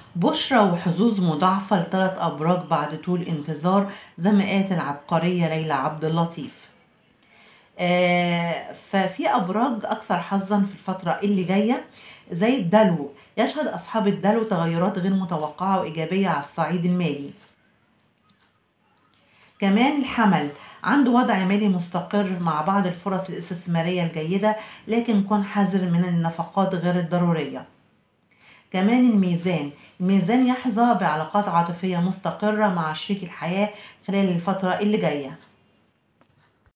بشرى وحظوظ مضاعفة لثلاث أبراج بعد طول انتظار زمقات العبقرية ليلى عبد اللطيف آه، ففي أبراج أكثر حظا في الفترة اللي جاية زي الدلو يشهد أصحاب الدلو تغيرات غير متوقعة وإيجابية على الصعيد المالي كمان الحمل عنده وضع مالي مستقر مع بعض الفرص الاستثمارية الجيدة لكن كن حذر من النفقات غير الضرورية كمان الميزان الميزان يحظى بعلاقات عاطفية مستقرة مع شريك الحياة خلال الفترة اللي جاية